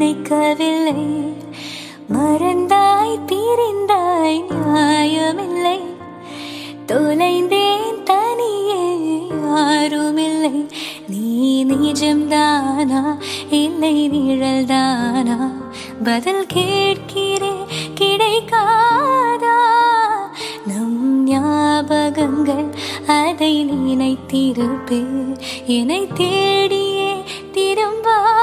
நினைக்கவில்லை மறந்தாய் பிரிந்தாய் நியாயமில்லை தொலைந்தேன் தனியே யாருமில்லை நீ நிஜம்தானா இல்லை நிழல்தானா பதில் கேட்கிறேன் கிடைக்காதா நம் ஞாபகங்கள் அதை நினைத்திருப்பே என்னை தேடியே திரும்பாதா